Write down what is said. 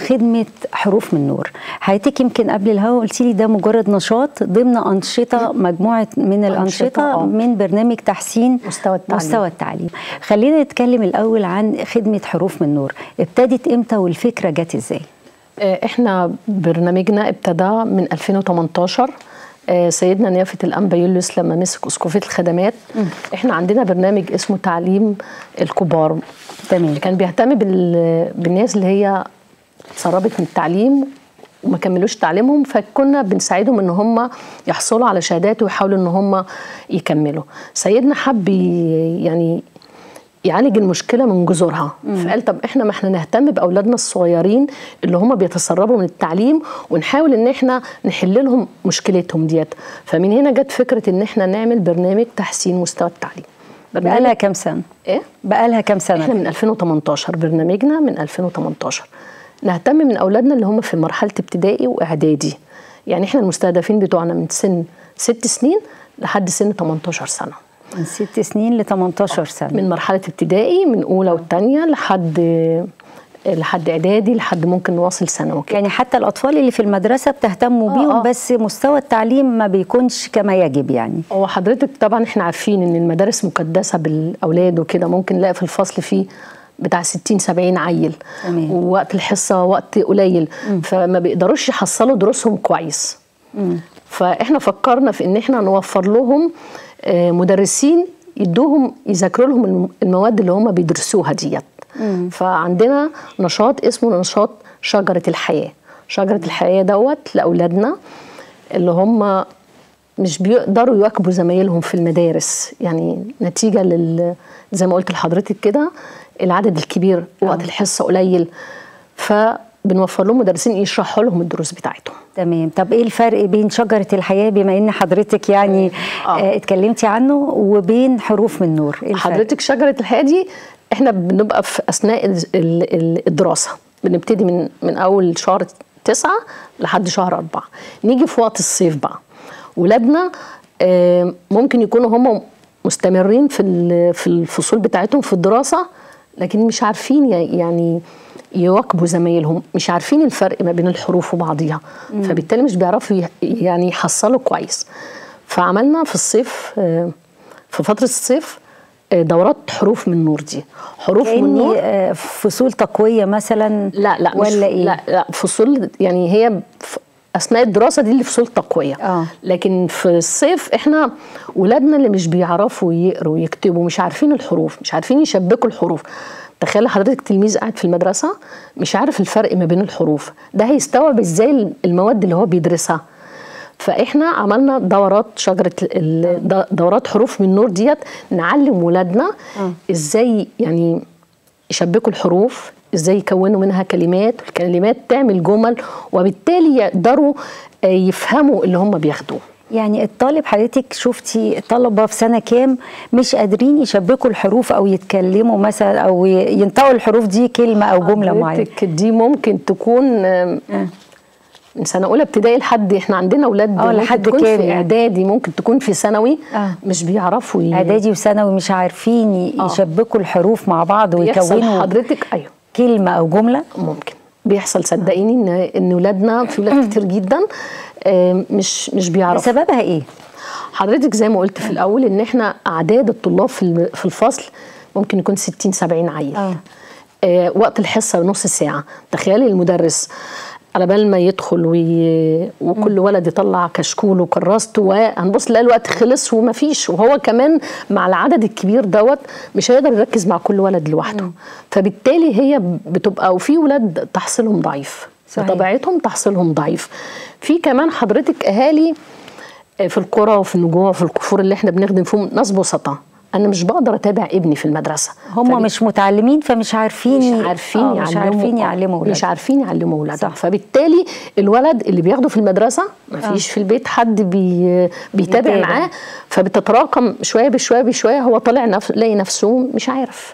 خدمه حروف من نور حضرتك يمكن قبل الهوا قلتي لي ده مجرد نشاط ضمن انشطه مجموعه من الانشطه آه. من برنامج تحسين مستوى التعليم. مستوى التعليم خلينا نتكلم الاول عن خدمه حروف من نور ابتدت امتى والفكره جت ازاي آه، احنا برنامجنا ابتدى من 2018 آه، سيدنا نيافة الأنبا يوليوس لما مسك أسقفية الخدمات احنا عندنا برنامج اسمه تعليم الكبار تمام كان بيهتم بال... بالناس اللي هي اتسربت من التعليم وما كملوش تعليمهم فكنا بنساعدهم ان هم يحصلوا على شهادات ويحاولوا ان هم يكملوا سيدنا حب ي- يعني يعالج المشكله من جذورها فقال طب احنا ما احنا نهتم باولادنا الصغيرين اللي هم بيتسربوا من التعليم ونحاول ان احنا نحل لهم مشكلتهم ديت فمن هنا جت فكره ان احنا نعمل برنامج تحسين مستوى التعليم بقالها كام سنه ايه بقالها كام احنا سنه من 2018 برنامجنا من 2018 نهتم من اولادنا اللي هم في مرحله ابتدائي واعدادي يعني احنا المستهدفين بتوعنا من سن ست سنين لحد سن 18 سنه من ست سنين ل 18 سنه من مرحله ابتدائي من اولى والثانيه لحد لحد اعدادي لحد ممكن نواصل ثانوي كده يعني حتى الاطفال اللي في المدرسه بتهتموا آه، بيهم آه. بس مستوى التعليم ما بيكونش كما يجب يعني هو حضرتك طبعا احنا عارفين ان المدارس مكدسه بالاولاد وكده ممكن نلاقي في الفصل فيه بتاع 60 70 عيل تمام. ووقت الحصه وقت قليل فما بيقدروش يحصلوا دروسهم كويس فاحنا فكرنا في ان احنا نوفر لهم آه، مدرسين يدوهم يذاكروا لهم الم- المواد اللي هم بيدرسوها ديت فعندنا نشاط اسمه نشاط شجره الحياه شجره الحياه دوت لاولادنا اللي هم مش بيقدروا يواكبوا زمايلهم في المدارس يعني نتيجة لل زي ما قلت لحضرتك كده العدد الكبير وقت الحصة قليل فبنوفر لهم مدرسين يشرحوا لهم الدروس بتاعتهم تمام طب ايه الفرق بين شجره الحياه بما ان حضرتك يعني آه. آه. اتكلمتي عنه وبين حروف من نور إيه الفرق؟ حضرتك شجرة الحياة دي احنا بنبقى في أثناء ال- ال- الدراسة بنبتدي من من أول شهر تسعة لحد شهر أربعة نيجي في وقت الصيف بقى ولادنا آه، ممكن يكونوا هم مستمرين في ال- في الفصول بتاعتهم في الدراسة لكن مش عارفين ي- يعني يواكبوا زمايلهم مش عارفين الفرق ما بين الحروف وبعضيها فبالتالي مش بيعرفوا ي- يعني يحصلوا كويس فعملنا في الصيف آه، في فترة الصيف آه، دورات حروف من نور دي حروف من كأني نور آه، فصول تقويه مثلا لا لا مش ولا ايه لا لا فصول يعني هي ف- اثناء الدراسه دي اللي فصول تقويه آه. لكن في الصيف احنا ولادنا اللي مش بيعرفوا يقروا ويكتبوا مش عارفين الحروف مش عارفين يشبكوا الحروف تخيل حضرتك تلميذ قاعد في المدرسه مش عارف الفرق ما بين الحروف ده هيستوعب ازاي المواد اللي هو بيدرسها فاحنا عملنا دورات شجره ال- د- دورات حروف من نور ديت نعلم ولادنا ازاي يعني يشبكوا الحروف ازاي يكونوا منها كلمات والكلمات تعمل جمل وبالتالي يقدروا آه، يفهموا اللي هم بياخدوه يعني الطالب حضرتك شفتي طلبه في سنه كام مش قادرين يشبكوا الحروف او يتكلموا مثلا او ي- ينطقوا الحروف دي كلمه او جمله معينه حضرتك دي ممكن تكون آم، آه. من سنه اولى ابتدائي لحد احنا عندنا اولاد آه، ممكن لحد تكون كام في يعني؟ اعدادي ممكن تكون في ثانوي آه. مش بيعرفوا ي- اعدادي وثانوي مش عارفين ي- آه. يشبكوا الحروف مع بعض بيحصل ويكونوا حضرتك ايوه كلمه او جمله ممكن بيحصل صدقيني ان ان ولادنا في ولاد كتير جدا آم، مش مش بيعرفوا سببها ايه حضرتك زي ما قلت في الاول ان احنا اعداد الطلاب في الم- في الفصل ممكن يكون 60 70 عيل آه. آه وقت الحصه نص ساعه تخيلي المدرس على بال ما يدخل وي... وكل ولد يطلع كشكول وكراسته وهنبص نلاقي الوقت خلص ومفيش وهو كمان مع العدد الكبير دوت مش هيقدر يركز مع كل ولد لوحده فبالتالي هي بتبقى وفي ولاد تحصيلهم ضعيف صحيح. بطبيعتهم تحصيلهم ضعيف في كمان حضرتك اهالي في القرى وفي النجوع وفي الكفور اللي احنا بنخدم فيهم ناس بسطاء انا مش بقدر اتابع ابني في المدرسه هم فبت- مش متعلمين فمش عارفين مش عارفين آه، يعلموا مش عارفين يعلموا مش ولادهم. عارفين يعلموا اولادهم صح. فبالتالي الولد اللي بياخده في المدرسه ما فيش في البيت حد بي بيتابع بيتابع. معاه فبتتراكم شويه بشويه بشويه هو طالع نفس لاقي نفسه مش عارف